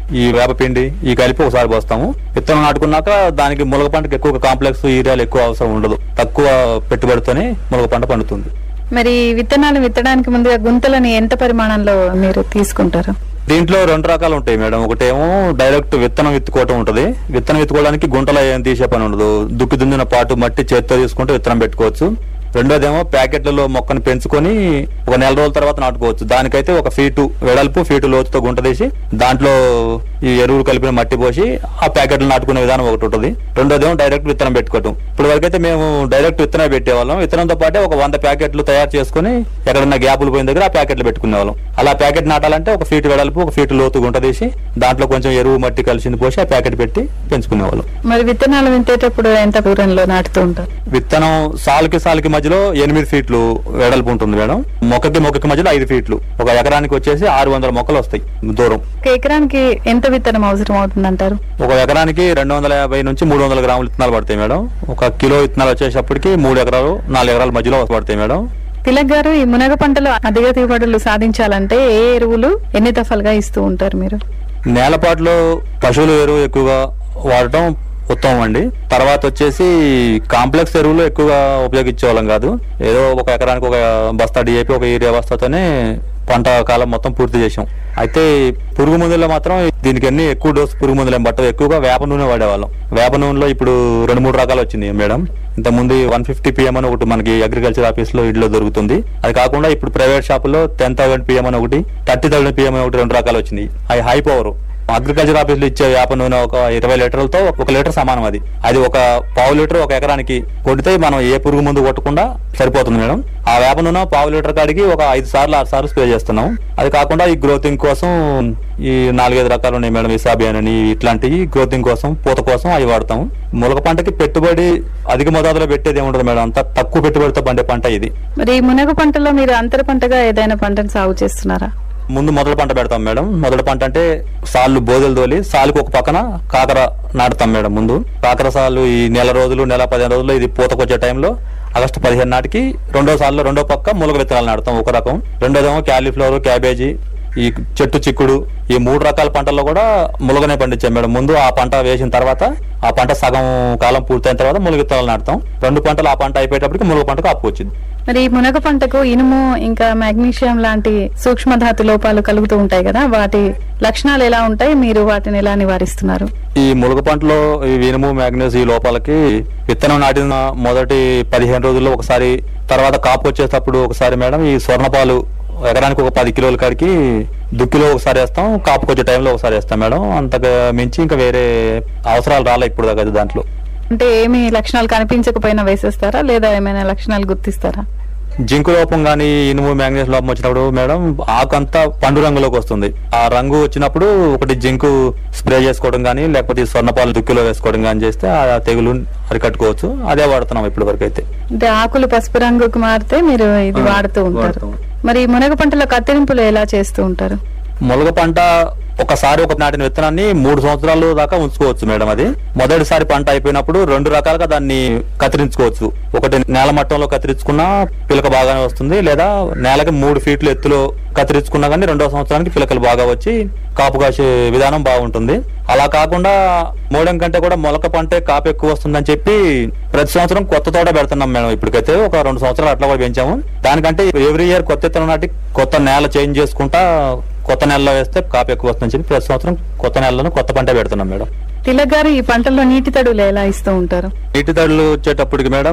ఈ వేపపిండి ఈ కలిపి ఒకసారి పోస్తాము విత్తనం నాటుకున్నాక దానికి ములగ పంటకి ఎక్కువ కాంప్లెక్స్ యూరియాలు ఎక్కువ అవసరం ఉండదు తక్కువ పెట్టుబడితోనే ములగ పంట పండుతుంది మరి విత్తనాలు విత్తడానికి ముందుగా గుంతలని ఎంత పరిమాణంలో మీరు తీసుకుంటారు దీంట్లో రెండు రకాలు ఉంటాయి మేడం ఒకటేమో డైరెక్ట్ విత్తనం విత్తుకోవటం ఉంటది విత్తనం విత్తుకోవడానికి గుంటలో ఏం తీసే పని ఉండదు దుక్కి దున్నిన పాటు మట్టి చేత్తో తీసుకుంటే విత్తనం పెట్టుకోవచ్చు రెండోదేమో ప్యాకెట్లలో మొక్కను పెంచుకొని ఒక నెల రోజుల తర్వాత నాటుకోవచ్చు దానికైతే ఒక ఫీటు వెడల్పు ఫీటు లోతుతో గుంట తీసి దాంట్లో ఈ ఎరువులు కలిపిన మట్టి పోసి ఆ ప్యాకెట్లు నాటుకునే విధానం ఒకటి ఉంటుంది రెండోదేమో డైరెక్ట్ విత్తనం పెట్టుకోవటం ఇప్పుడు వరకైతే మేము డైరెక్ట్ విత్తనం పెట్టేవాళ్ళం విత్తనంతో పాటే ఒక వంద ప్యాకెట్లు తయారు చేసుకుని ఎక్కడన్నా గ్యాపులు పోయిన దగ్గర ఆ ప్యాకెట్లు పెట్టుకునేవాళ్ళం అలా ప్యాకెట్ నాటాలంటే ఒక ఫీటు వెడల్పు ఒక ఫీటు లోతు గుంట తీసి దాంట్లో కొంచెం ఎరువు మట్టి కలిసింది పోసి ఆ ప్యాకెట్ పెట్టి పెంచుకునేవాళ్ళం మరి విత్తనాలు విత్తేటప్పుడు ఎంత దూరంలో నాటుతూ ఉంటారు విత్తనం సాలుకి సాలుకి మధ్యలో ఎనిమిది ఫీట్లు వెడల్పు ఉంటుంది మేడం మొక్కకి మొక్కకి మధ్యలో ఐదు ఫీట్లు ఒక ఎకరానికి వచ్చేసి ఆరు వందల మొక్కలు వస్తాయి దూరం ఒక ఎకరానికి ఎంత విత్తనం అవసరం అవుతుంది అంటారు ఒక ఎకరానికి రెండు వందల యాభై నుంచి మూడు వందల గ్రాముల విత్తనాలు పడతాయి మేడం ఒక కిలో విత్తనాలు వచ్చేటప్పటికి మూడు ఎకరాలు నాలుగు ఎకరాల మధ్యలో పడతాయి మేడం తిలక్ గారు ఈ మునగ పంటలో అధిక దిగుబడులు సాధించాలంటే ఏ ఎరువులు ఎన్ని దఫలుగా ఇస్తూ ఉంటారు మీరు నేలపాటులో పశువుల ఎరువు ఎక్కువగా వాడటం ఉత్తమం అండి తర్వాత వచ్చేసి కాంప్లెక్స్ ఎరువులు ఎక్కువగా ఉపయోగించే వాళ్ళం కాదు ఏదో ఒక ఎకరానికి ఒక బస్తా డిఏపి ఒక యూరియా బస్తాతోనే పంట కాలం మొత్తం పూర్తి చేసాం అయితే పురుగు మందుల్లో మాత్రం దీనికి అన్ని ఎక్కువ డోస్ పురుగు మందులు ఏం పట్టవు ఎక్కువగా వేప నూనె వాడేవాళ్ళం వేప నూనెలో ఇప్పుడు రెండు మూడు రకాలు వచ్చింది మేడం ఇంత ముందు వన్ ఫిఫ్టీ పిఎం అని ఒకటి మనకి అగ్రికల్చర్ ఆఫీస్ లో ఇడ్లో దొరుకుతుంది అది కాకుండా ఇప్పుడు ప్రైవేట్ షాపుల్లో టెన్ థౌసండ్ పిఎం అని ఒకటి థర్టీ థౌసండ్ పిఎం అని ఒకటి రెండు రకాలు వచ్చింది అవి హై పవర్ అగ్రికల్చర్ ఆఫీస్ లో ఇచ్చే వేప నూనె ఒక ఇరవై లీటర్లతో ఒక లీటర్ సమానం అది అది ఒక పావు లీటర్ ఒక ఎకరానికి కొడితే మనం ఏ పురుగు మందు కొట్టకుండా సరిపోతుంది మేడం ఆ వేప నూనె పావు లీటర్ కాడికి ఒక ఐదు సార్లు ఆరు సార్లు స్ప్రే చేస్తున్నాం అది కాకుండా ఈ గ్రోతింగ్ కోసం ఈ నాలుగైదు రకాలు ఉన్నాయి మేడం ఇసాబియాన్ అని ఇట్లాంటివి గ్రోతింగ్ కోసం పూత కోసం అవి వాడతాం ములక పంటకి పెట్టుబడి అధిక మోతాదులో పెట్టేది ఏముండదు మేడం అంత తక్కువ పెట్టుబడితో పండే పంట ఇది మరి ఈ మునగ పంటలో మీరు అంతర పంటగా ఏదైనా పంటను సాగు చేస్తున్నారా ముందు మొదటి పంట పెడతాం మేడం మొదటి పంట అంటే సాళ్ళు బోదెలు తోలి సాలుకు ఒక పక్కన కాకర నాటుతాం మేడం ముందు కాకర సాలు ఈ నెల రోజులు నెల పదిహేను రోజులు ఇది పూతకొచ్చే టైంలో ఆగస్టు పదిహేను నాటికి రెండో సార్లు రెండో పక్క ములగ విత్తనాలు నాటుతాం ఒక రకం రెండోదేమో క్యాలీఫ్లవర్ క్యాబేజీ ఈ చెట్టు చిక్కుడు ఈ మూడు రకాల పంటల్లో కూడా ములగనే పండించాం మేడం ముందు ఆ పంట వేసిన తర్వాత ఆ పంట సగం కాలం పూర్తయిన తర్వాత ములగ విత్తనాలు నాటుతాం రెండు పంటలు ఆ పంట అయిపోయేటప్పటికి ములగ పంటకు అప్పు వచ్చింది మరి ఈ మునగ పంటకు ఇనుము ఇంకా మాగ్నీషియం లాంటి సూక్ష్మధాతు లోపాలు కలుగుతూ ఉంటాయి కదా వాటి లక్షణాలు ఎలా ఉంటాయి మీరు వాటిని ఎలా నివారిస్తున్నారు ఈ ములగ పంటలో ఈ ఇనుము మ్యాగ్నీస్ ఈ లోపాలకి విత్తనం నాటిన మొదటి పదిహేను రోజుల్లో ఒకసారి తర్వాత కాపు వచ్చేటప్పుడు ఒకసారి మేడం ఈ స్వర్ణపాలు ఎకరానికి ఒక పది కిలోల కాడికి దుక్కిలో ఒకసారి వేస్తాం కాపుకి వచ్చే టైంలో ఒకసారి వేస్తాం మేడం అంతకు మించి ఇంకా వేరే అవసరాలు రాలే ఇప్పుడు దాకా దాంట్లో అంటే ఏమి లక్షణాలు కనిపించకపోయినా వేసేస్తారా లేదా ఏమైనా లక్షణాలు గుర్తిస్తారా జింకు లోపం గానీ ఇనుము మ్యాంగనీస్ లోపం వచ్చినప్పుడు మేడం ఆకంతా పండు రంగులోకి వస్తుంది ఆ రంగు వచ్చినప్పుడు ఒకటి జింకు స్ప్రే చేసుకోవడం గానీ లేకపోతే ఈ స్వర్ణపాలు దుక్కిలో వేసుకోవడం గానీ చేస్తే ఆ తెగులు అరికట్టుకోవచ్చు అదే వాడుతున్నాం ఇప్పటి వరకు అయితే అంటే ఆకులు పసుపు రంగుకు మారితే మీరు ఇది ఆ, వాడుతూ ఉంటారు వాడుతాం. మరి ఈ మునగ పంటలో కత్తిరింపులు ఎలా చేస్తూ ఉంటారు మొలగ పంట ఒకసారి ఒక నాటిన విత్తనాన్ని మూడు సంవత్సరాలు దాకా ఉంచుకోవచ్చు మేడం అది మొదటిసారి పంట అయిపోయినప్పుడు రెండు రకాలుగా దాన్ని కత్తిరించుకోవచ్చు ఒకటి నేల మట్టంలో కత్తిరించుకున్నా పిలక బాగానే వస్తుంది లేదా నేలకి మూడు ఫీట్లు ఎత్తులో కత్తిరించుకున్నా కానీ రెండో సంవత్సరానికి పిలకలు బాగా వచ్చి కాపు కాసే విధానం బాగుంటుంది అలా కాకుండా మోడం కంటే కూడా మొలక పంటే కాపు ఎక్కువ వస్తుందని చెప్పి ప్రతి సంవత్సరం కొత్త తోట పెడుతున్నాం మేము ఇప్పటికైతే ఒక రెండు సంవత్సరాలు అట్లా కూడా పెంచాము దానికంటే ఎవ్రీ ఇయర్ కొత్త విత్తనం నాటి కొత్త నేల చేంజ్ చేసుకుంటా కొత్త నెలలో వేస్తే కాపు ఎక్కువ వస్తుందని చెప్పి ప్రతి సంవత్సరం కొత్త నెలలో కొత్త పంట పెడుతున్నాం మేడం తిలక్ గారు ఈ పంటల్లో నీటి తడులు ఎలా ఇస్తూ ఉంటారు నీటి తడులు వచ్చేటప్పటికి మేడం